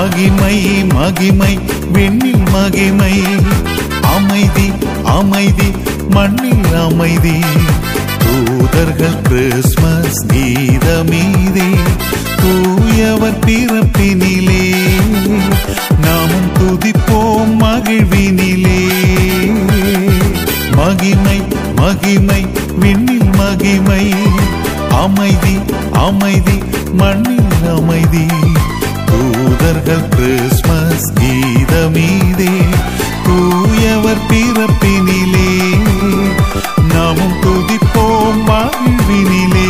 மகிமை மகிமை விண்ணில் மகிமை அமைதி அமைதி மண்ணில் அமைதி தூதர்கள் கிறிஸ்மஸ் கீதமீதே தூயவர் பிறப்பினிலே நாமும் துதிப்போம் மகிழ்வினிலே மகிமை மகிமை விண்ணில் மகிமை அமைதி அமைதி மண்ணில் அமைதி தூதர்கள் கிறிஸ்மஸ் கீதமீதே தூயவர் பிறப்பினிலே நாமும் துதிப்போம் வாழ்வினிலே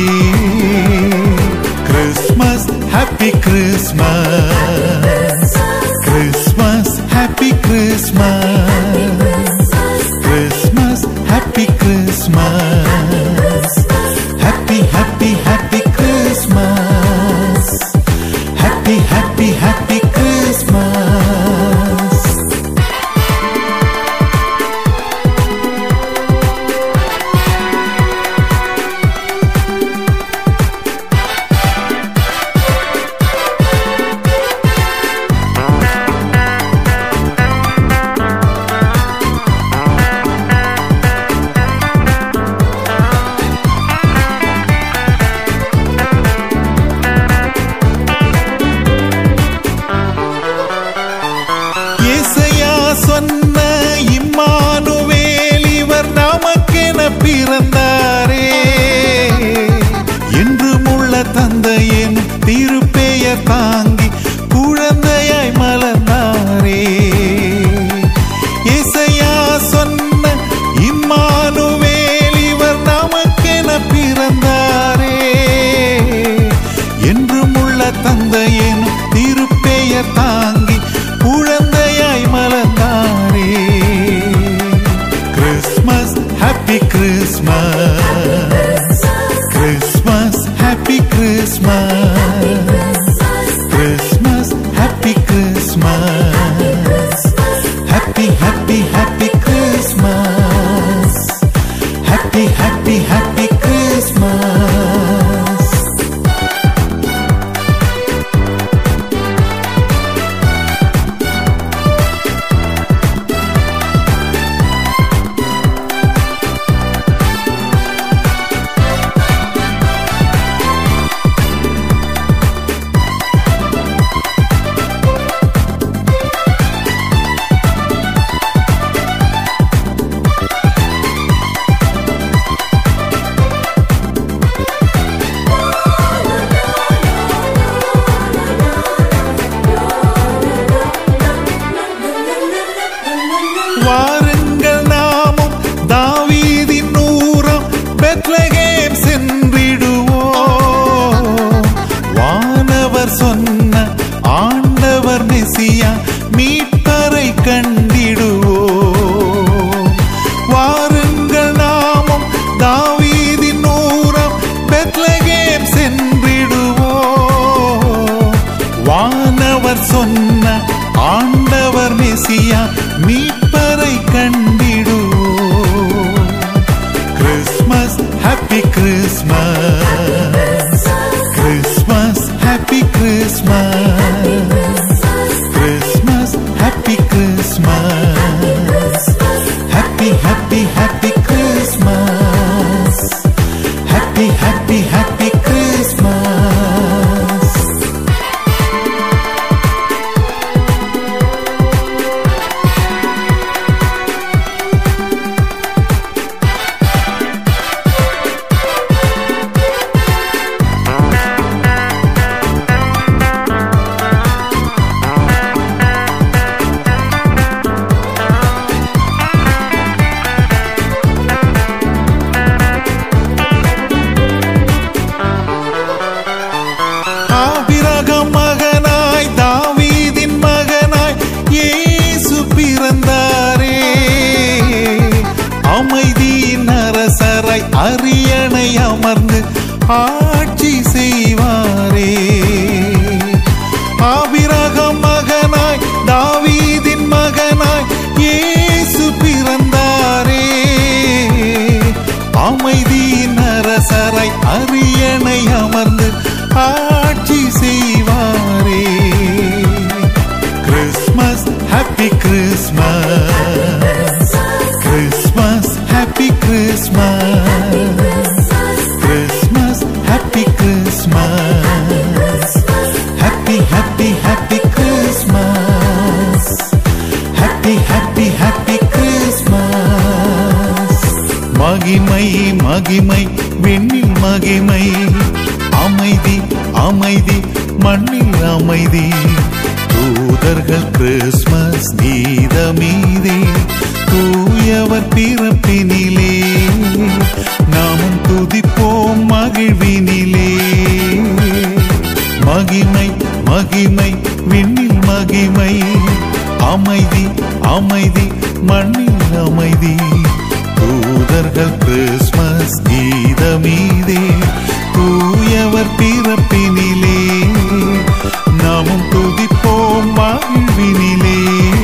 Christmas happy Christmas Christmas happy Christmas Christmas happy Christmas happy happy happy Christmas happy happy happy Christmas Isaiah சொன்ன இம்மானுவேல் இவர் நமக்கென பிறந்தாரே என்றும் உள்ள தந்தையின் திருப்பெயர் தாங்கி குழந்தையாய் மலர்ந்தாரே இசையா சொன்ன இம்மானுவேல் இவர் நமக்கென பிறந்தாரே என்றும் உள்ள தந்தையின் திருப்பெயர் தாங்கி குழந்தையாய் மலர்ந்தாரே Christmas happy Christmas Christmas happy Christmas Christmas happy Christmas happy happy happy Christmas happy happy happy Christmas Happy, happy, happy Christmas. Happy, happy, happy Christmas. மகிமை மகிமை விண்ணில் மகிமை அமைதி அமைதி மண்ணில் அமைதி தூதர்கள் கிறிஸ்மஸ் கீதமீதே தூயவர் பிறப்பினிலே நாமும் துதிப்போம் மகிழ்வினிலே மகிமை மகிமை விண்ணில் மகிமை அமைதி அமைதி மண்ணில் அமைதி தூதர்கள் கிறிஸ்மஸ் கீதமீதே தூயவர் பிறப்பினிலே நாமும் துதிப்போம் வாழ்வினிலே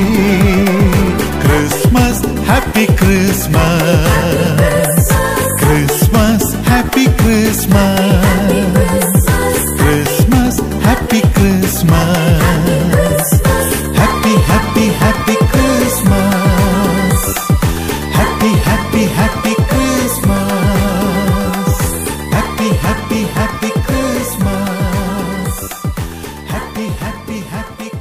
Christmas happy Christmas Christmas happy Christmas Christmas happy Christmas happy happy happy Christmas happy happy happy Christmas happy happy happy Christmas happy happy happy